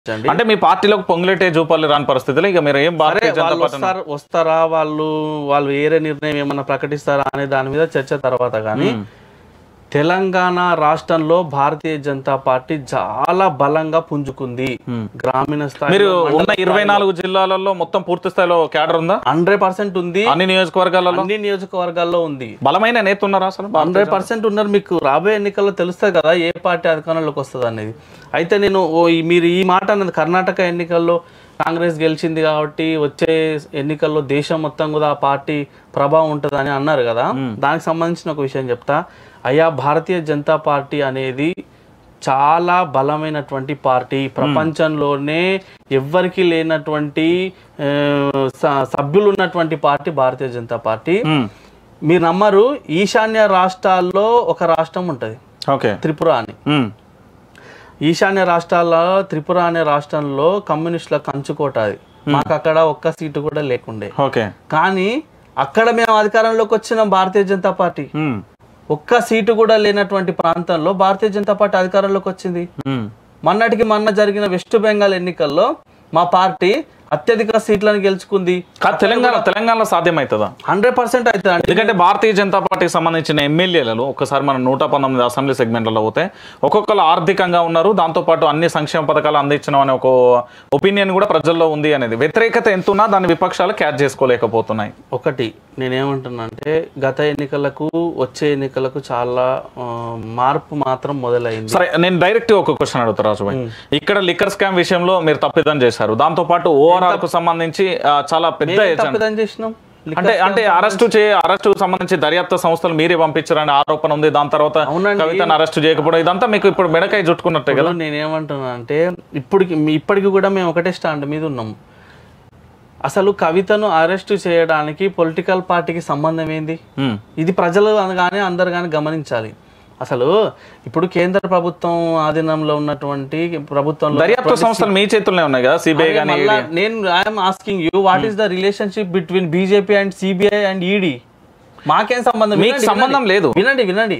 గమనించండి అంటే మీ పార్టీలోకి పొంగులేటే చూపాలి రాని పరిస్థితులు ఇక మీరు ఏం సరే భారతీయ జనతా వాళ్ళు పార్టీ వస్తారు వస్తారా వాళ్ళు వాళ్ళు వేరే నిర్ణయం ఏమన్నా ప్రకటిస్తారా అనే దాని మీద చర్చ తర్వాత కానీ తెలంగాణ రాష్ట్రంలో భారతీయ జనతా పార్టీ చాలా బలంగా పుంజుకుంది గ్రామీణ స్థాయి మీరు ఉన్న ఇరవై నాలుగు జిల్లాలలో మొత్తం పూర్తి స్థాయిలో క్యాడర్ ఉందా హండ్రెడ్ పర్సెంట్ ఉంది అన్ని నియోజకవర్గాలలో అన్ని నియోజకవర్గాల్లో ఉంది బలమైన నేత ఉన్నారా అసలు హండ్రెడ్ పర్సెంట్ ఉన్నారు మీకు రాబోయే ఎన్నికల్లో తెలుస్తుంది కదా ఏ పార్టీ అధికారంలోకి వస్తుంది అనేది అయితే నేను ఓ ఈ- మీరు ఈ మాట అన్నది కర్ణాటక ఎన్నికల్లో కాంగ్రెస్ గెలిచింది కాబట్టి వచ్చే ఎన్నికల్లో దేశం మొత్తం కూడా ఆ పార్టీ ప్రభావం ఉంటుందని అన్నారు కదా దానికి సంబంధించిన ఒక విషయం చెప్తా అయ్యా భారతీయ జనతా పార్టీ అనేది చాలా బలమైనటువంటి పార్టీ ప్రపంచంలోనే ఎవ్వరికి లేనటువంటి ఆ, స- సభ్యులు ఉన్నటువంటి పార్టీ భారతీయ జనతా పార్టీ మ్మ్. మీరు నమ్మరు ఈశాన్య రాష్ట్రాల్లో ఒక రాష్ట్రం ఉంటుంది ఓకే త్రిపుర అని మ్మ్. ఈశాన్య రాష్ట్రాల్లో త్రిపుర అనే రాష్ట్రంలో కమ్యూనిస్టుల కంచుకోట అది మాకు అక్కడ ఒక్క సీటు కూడా లేకుండే ఓకే కానీ అక్కడ మేము అధికారంలోకి వచ్చిన భారతీయ జనతా పార్టీ మ్మ్. ఒక్క సీటు కూడా లేనటువంటి ప్రాంతంలో భారతీయ జనతా పార్టీ అధికారంలోకి వచ్చింది మ్మ్. మొన్నటికి మొన్న జరిగిన వెస్ట్ బెంగాల్ ఎన్నికల్లో మా పార్టీ అత్యధిక సీట్లను గెలుచుకుంది కాదు తెలంగాణ తెలంగాణలో సాధ్యమవుతుందా హండ్రెడ్ పర్సెంట్ అవుతుంది ఎందుకంటే భారతీయ జనతా పార్టీకి సంబంధించిన ఎమ్మెల్యేలలో ఒకసారి మనం నూట పంతొమ్మిది అసెంబ్లీ సెగ్మెంట్లలో పోతే ఒక్కొక్కరు ఆర్థికంగా ఉన్నారు దాంతోపాటు అన్ని సంక్షేమ పథకాలు అందించడం అనే ఒక ఒపీనియన్ కూడా ప్రజల్లో ఉంది అనేది వ్యతిరేకత ఎంత ఉన్నా దాన్ని విపక్షాలు క్యాచ్ చేసుకోలేకపోతున్నాయి ఒకటి నేనేమంటున్నా అంటే గత ఎన్నికలకు వచ్చే ఎన్నికలకు చాలా ఆ, మార్పు మాత్రం మొదలైంది సరే నేను డైరెక్ట్ ఒక క్వశ్చన్ అడుగుతా రాజుభాయ్ ఇక్కడ లిక్కర్ స్కామ్ విషయంలో మీరు తప్పిదం చేశారు దాంతో పాటు ఓఆర్ఆర్ కు సంబంధించి ఆ, చాలా పెద్ద ఏం ఎజెండా తప్పిదం చేసినాం అంటే అంటే అరెస్టు చే అరెస్టు సంబంధించి దర్యాప్తు సంస్థలు మీరే పంపించారనే ఆరోపణ ఉంది దాని తర్వాత అవునండి. కవితను అరెస్ట్ చేయకపోవడం ఇదంతా మీకు ఇప్పుడు మెడకాయ చుట్టుకున్నట్టే కదా ఇప్పుడు నేనేమంటున్నా అంటే ఇప్పటికి మీ- ఇప్పటికి కూడా మేము ఒకటే స్టాండ్ మీద ఉన్నాం అసలు కవితను అరెస్ట్ చేయడానికి పొలిటికల్ పార్టీకి సంబంధం ఏంది ఉమ్, ఇది ప్రజలు కానీ అందరు కానీ గమనించాలి అసలు ఇప్పుడు కేంద్ర ప్రభుత్వం ఆధీనంలో ఉన్నటువంటి ప్రభుత్వంలో దర్యాప్తు సంస్థలు మీ చేతుల్లోనే ఉన్నాయి కదా సిబిఐ అరే కానీ మళ్ళా నేను I'm asking you what is the relationship between BJP and CBI and ED మాకేం సంబంధం మీకు వినండి, సంబంధం వినండి. లేదు. వినండి వినండి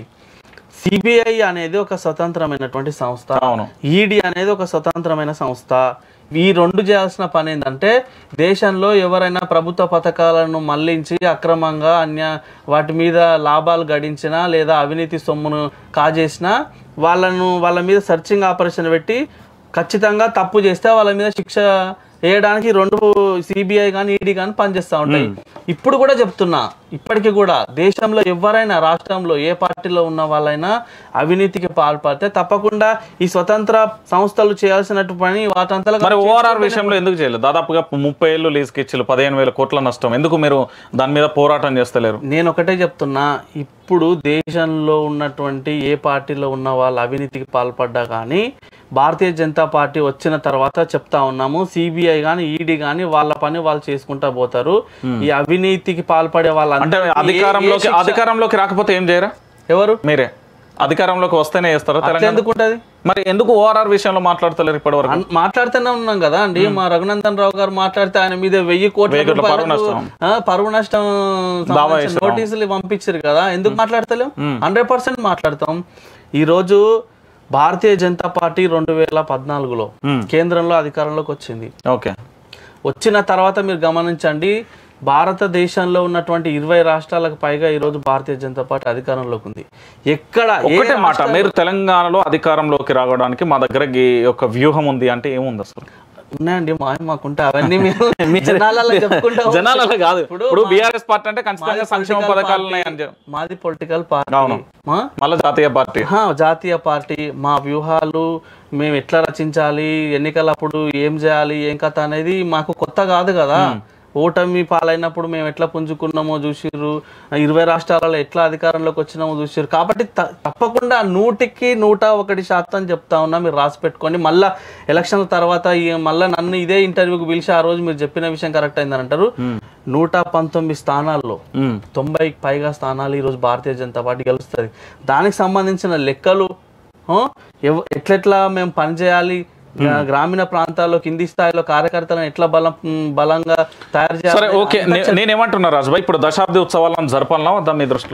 సిబిఐ అనేది ఒక స్వతంత్రమైనటువంటి సంస్థ అవును. ఈడీ అనేది ఒక స్వతంత్రమైన సంస్థ ఈ రెండు చేయాల్సిన పని ఏంటంటే దేశంలో ఎవరైనా ప్రభుత్వ పథకాలను మళ్లించి అక్రమంగా అన్య వాటి మీద లాభాలు గడించినా లేదా అవినీతి సొమ్మును కాజేసినా వాళ్ళను వాళ్ళ మీద సర్చింగ్ ఆపరేషన్ పెట్టి ఖచ్చితంగా తప్పు చేస్తే వాళ్ళ మీద శిక్ష వేయడానికి రెండు సిబిఐ కానీ ఈడీ కానీ పనిచేస్తూ ఉంటాయి ఇప్పుడు కూడా చెప్తున్నా ఇప్పటికీ కూడా దేశంలో ఎవరైనా రాష్ట్రంలో ఏ పార్టీలో ఉన్న వాళ్ళైనా అవినీతికి పాల్పడితే తప్పకుండా ఈ స్వతంత్ర సంస్థలు చేయాల్సినట్టు పని వాటంతలో మరి ఓఆర్ఆర్ విషయంలో ఎందుకు చేయలేదు దాదాపుగా ముప్పై ఏళ్ళు లీజుకి ఇచ్చి పదిహేను వేల కోట్ల నష్టం ఎందుకు మీరు దాని మీద పోరాటం చేస్తలేరు నేను ఒకటే చెప్తున్నా ఇప్పుడు దేశంలో ఉన్నటువంటి ఏ పార్టీలో ఉన్న వాళ్ళు అవినీతికి పాల్పడ్డా కానీ భారతీయ జనతా పార్టీ వచ్చిన తర్వాత చెప్తా ఉన్నాము సిబిఐ కానీ ఈడీ కానీ వాళ్ళ పని వాళ్ళు చేసుకుంటా పోతారు ఈ అవినీతికి పాల్పడే వాళ్ళ అంటే అధికారంలోకి అధికారంలోకి రాకపోతే ఏం చేయరా ఎవరు మీరే అధికారంలోకి వస్తేనే చేస్తారా అట్లా తెలంగాణ ఎందుకు ఉంటది మరి ఎందుకు ఓఆర్ఆర్ విషయంలో మాట్లాడతలేరు ఇప్పటి వరకు అన్- మాట్లాడుతూనే ఉన్నాం కదా అండి మా రఘునందన్ రావు గారు మాట్లాడితే ఆయన మీద వెయ్యి కోట్ల వెయ్యి కోట్ల పరువు రూపాయలకు, నష్టం. ఆ, పరువు నష్టం దావా సంబంధించిన వేస్తున్నాం. నోటీసులు పంపించారు కదా ఎందుకు మాట్లాడతలేం హండ్రెడ్ పర్సెంట్ మాట్లాడతాం ఈ రోజు భారతీయ జనతా పార్టీ రెండు వేల పద్నాలుగులో కేంద్రంలో అధికారంలోకి వచ్చింది ఓకే వచ్చిన తర్వాత మీరు గమనించండి భారతదేశంలో ఉన్నటువంటి ఇరవై రాష్ట్రాలకు పైగా ఈరోజు భారతీయ జనతా పార్టీ అధికారంలోకి ఉంది ఎక్కడ ఏ ఒకటే మాట మీరు తెలంగాణలో అధికారంలోకి రావడానికి మా దగ్గర ఈ యొక్క వ్యూహం ఉంది అంటే ఏముంది అసలు ఉన్నాయండి మా మాకుంటే అవన్నీ మీరు మీ జనాలలో చెప్పుకుంటా పోతే- జనాలలో కాదు ఇప్పుడు ఇప్పుడు మా- బీఆర్ఎస్ పార్టీ అంటే ఖచ్చితంగా మాది సంక్షేమ political పథకాలు party. ఉన్నాయని చెప్పి మాది పొలిటికల్ పార్టీ అవును. మా మళ్ళీ జాతీయ పార్టీ హా, జాతీయ పార్టీ మా వ్యూహాలు మేము ఎట్లా రచించాలి ఎన్నికలప్పుడు ఏం చేయాలి ఏం కథ అనేది మాకు కొత్త కాదు కదా ఓటమి పాలైనప్పుడు మేము ఎట్లా పుంజుకున్నామో చూసిర్రు ఇరవై రాష్ట్రాలలో ఎట్లా అధికారంలోకి వచ్చినామో చూసిర్రు కాబట్టి త- తప్పకుండా నూటికి నూట ఒకటి శాతం చెప్తా ఉన్నా మీరు రాసి పెట్టుకోండి మళ్ళా ఎలక్షన్ల తర్వాత ఈ- మళ్ళా నన్ను ఇదే ఇంటర్వ్యూకి పిలిచి ఆ రోజు మీరు చెప్పిన విషయం కరెక్ట్ అయిందని అంటారు నూట పంతొమ్మిది స్థానాల్లో ఉమ్. తొంభైకి పైగా స్థానాలు ఈరోజు భారతీయ జనతా పార్టీ గెలుస్తుంది దానికి సంబంధించిన లెక్కలు ఆ, ఎవ- ఎట్లెట్లా మేము పనిచేయాలి గ్రా- గ్రామీణ ప్రాంతాల్లో కింది స్థాయిలో కార్యకర్తలను ఎట్లా బలం ఉమ్, బలంగా తయారు సరే చేయాలి ఓకే నే- నేనేమంటున్నా రాజుభాయ్ ఇప్పుడు దశాబ్ది ఉత్సవాలను జరపాలన్నా వద్దా మీ దృష్టిలో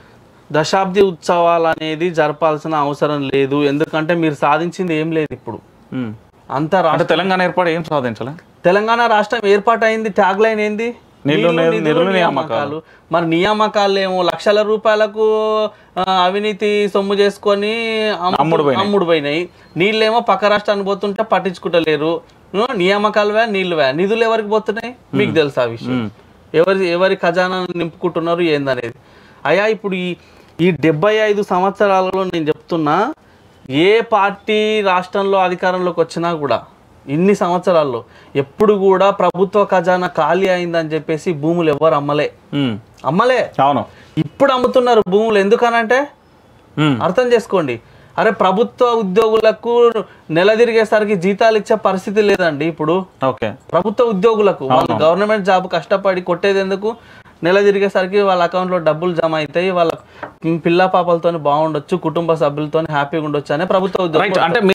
దశాబ్ది ఉత్సవాలు అనేది జరపాల్సిన అవసరం లేదు ఎందుకంటే మీరు సాధించింది ఏం లేదు ఇప్పుడు ఉమ్. అంత రా- అంటే తెలంగాణ ఏర్పాటు ఏం సాధించలే తెలంగాణ రాష్ట్రం ఏర్పాటైంది ట్యాగ్ లైన్ ఏంది నీళ్లు, నీళ్లు, నిధులు, నిధులు, నియామకాలు. మరి నియామకాలు ఏమో లక్షల రూపాయలకు ఆ, అవినీతి సొమ్ము చేసుకొని అమ్ము- అమ్ముడు పోయినాయి. అమ్ముడు పోయినాయి నీళ్ళేమో పక్క రాష్ట్రానికి పోతుంటే పట్టించుకుంటలేరు ఆ, నియామకాలు వే నీళ్లు వే నిధులు ఎవరికి పోతున్నాయి మీకు తెలుసు ఆ విషయం ఎవరి ఎవరి ఖజానా నింపుకుంటున్నారు ఏందనేది అయ్యా ఇప్పుడు ఈ ఈ డెబ్బై ఐదు సంవత్సరాలలో నేను చెప్తున్నా ఏ పార్టీ రాష్ట్రంలో అధికారంలోకి వచ్చినా కూడా ఇన్ని సంవత్సరాల్లో ఎప్పుడు కూడా ప్రభుత్వ ఖజానా ఖాళీ అయిందని చెప్పేసి భూములు ఎవ్వరు అమ్మలే ఉమ్. అమ్మలే అవును ఇప్పుడు అమ్ముతున్నారు భూములు ఎందుకనంటే ఉమ్. అర్థం చేసుకోండి అరే ప్రభుత్వ ఉద్యోగులకు నెల తిరిగేసరికి జీతాలు ఇచ్చే పరిస్థితి లేదండి ఇప్పుడు ఓకే ప్రభుత్వ ఉద్యోగులకు వాళ్ళు గవర్నమెంట్ జాబ్ కష్టపడి కొట్టేది ఎందుకు నెల తిరిగేసరికి వాళ్ళ అకౌంట్లో డబ్బులు జమ అవుతాయి వాళ్ళ పిల్ల పాపలతో బాగుండొచ్చు కుటుంబ సభ్యులతో హ్యాపీగా ఉండొచ్చు అనే ప్రభుత్వ రైట్ ఉద్యోగం అంటే